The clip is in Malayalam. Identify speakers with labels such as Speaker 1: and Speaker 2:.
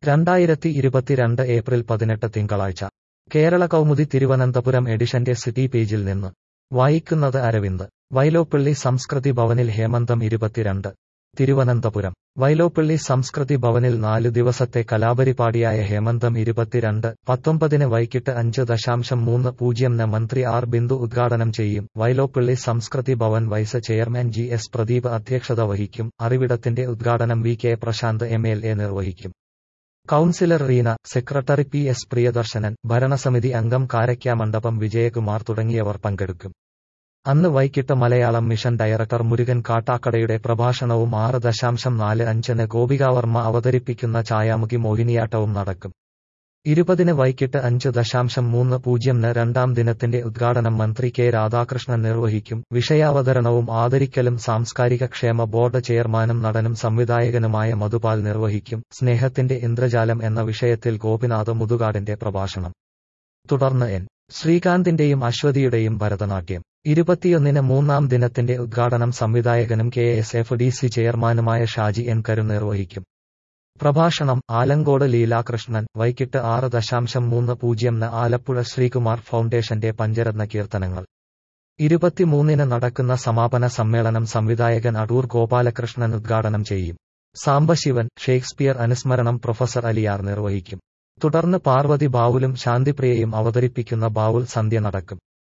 Speaker 1: രണ്ടായിരത്തി ഇരുപത്തിരണ്ട് ഏപ്രിൽ പതിനെട്ട് തിങ്കളാഴ്ച കേരള കൗമുദി തിരുവനന്തപുരം എഡിഷന്റെ സിറ്റി പേജിൽ നിന്ന് വായിക്കുന്നത് അരവിന്ദ് വൈലോപ്പിള്ളി സംസ്കൃതി ഭവനിൽ ഹേമന്തം ഇരുപത്തിരണ്ട് തിരുവനന്തപുരം വൈലോപ്പിള്ളി സംസ്കൃതി ഭവനിൽ നാലു ദിവസത്തെ കലാപരിപാടിയായ ഹേമന്തം ഇരുപത്തിരണ്ട് പത്തൊമ്പതിന് വൈകിട്ട് അഞ്ച് ദശാംശം മൂന്ന് പൂജ്യം ന് മന്ത്രി ആർ ബിന്ദു ഉദ്ഘാടനം ചെയ്യും Vyloppilly Samskrithi Bhavan vice chairman G S Pradeep അധ്യക്ഷത വഹിക്കും അറിവിടത്തിന്റെ ഉദ്ഘാടനം V K Prashanth M L A നിർവഹിക്കും councillor Reena secretary P S Priyadarshanan ഭരണസമിതി അംഗം കാരയ്ക്ക മണ്ഡപം വിജയകുമാർ തുടങ്ങിയവർ പങ്കെടുക്കും അന്ന് വൈകിട്ട് മലയാളം മിഷൻ ഡയറക്ടർ മുരുകൻ കാട്ടാക്കടയുടെ പ്രഭാഷണവും ആറ് ദശാംശം നാല് അഞ്ചിന് ഗോപികാവർമ്മ അവതരിപ്പിക്കുന്ന ഛായാമുഖി മോഹിനിയാട്ടവും നടക്കും ഇരുപതിന് വൈകിട്ട് അഞ്ച് ദശാംശം മൂന്ന് പൂജ്യംന് രണ്ടാം ദിനത്തിന്റെ ഉദ്ഘാടനം മന്ത്രി കെ രാധാകൃഷ്ണൻ നിർവഹിക്കും വിഷയാവതരണവും ആദരിക്കലും സാംസ്കാരിക ക്ഷേമ ബോർഡ് ചെയർമാനും നടനും സംവിധായകനുമായ മധുപാൽ നിർവഹിക്കും സ്നേഹത്തിന്റെ ഇന്ദ്രജാലം എന്ന വിഷയത്തിൽ ഗോപിനാഥ് മുതുകാടിന്റെ പ്രഭാഷണം തുടർന്ന് എൻ ശ്രീകാന്തിന്റെയും അശ്വതിയുടെയും ഭരതനാട്യം ഇരുപത്തിയൊന്നിന് മൂന്നാം ദിനത്തിന്റെ ഉദ്ഘാടനം സംവിധായകനും K S F D C ചെയർമാനുമായ ഷാജി എൻ കരുൺ നിർവഹിക്കും പ്രഭാഷണം ആലങ്കോട് ലീലാകൃഷ്ണൻ വൈകിട്ട് ആറ് ദശാംശം മൂന്ന് പൂജ്യംന് ആലപ്പുഴ ശ്രീകുമാർ ഫൗണ്ടേഷന്റെ പഞ്ചരത്ന കീർത്തനങ്ങൾ ഇരുപത്തിമൂന്നിന് നടക്കുന്ന സമാപന സമ്മേളനം സംവിധായകൻ അടൂർ ഗോപാലകൃഷ്ണൻ ഉദ്ഘാടനം ചെയ്യും സാംബശിവൻ ഷേക്സ്പിയർ അനുസ്മരണം പ്രൊഫസർ അലിയാർ നിർവഹിക്കും തുടർന്ന് പാർവതി ബാവുലും ശാന്തിപ്രിയയും അവതരിപ്പിക്കുന്ന ബാവുൽ സന്ധ്യ നടക്കും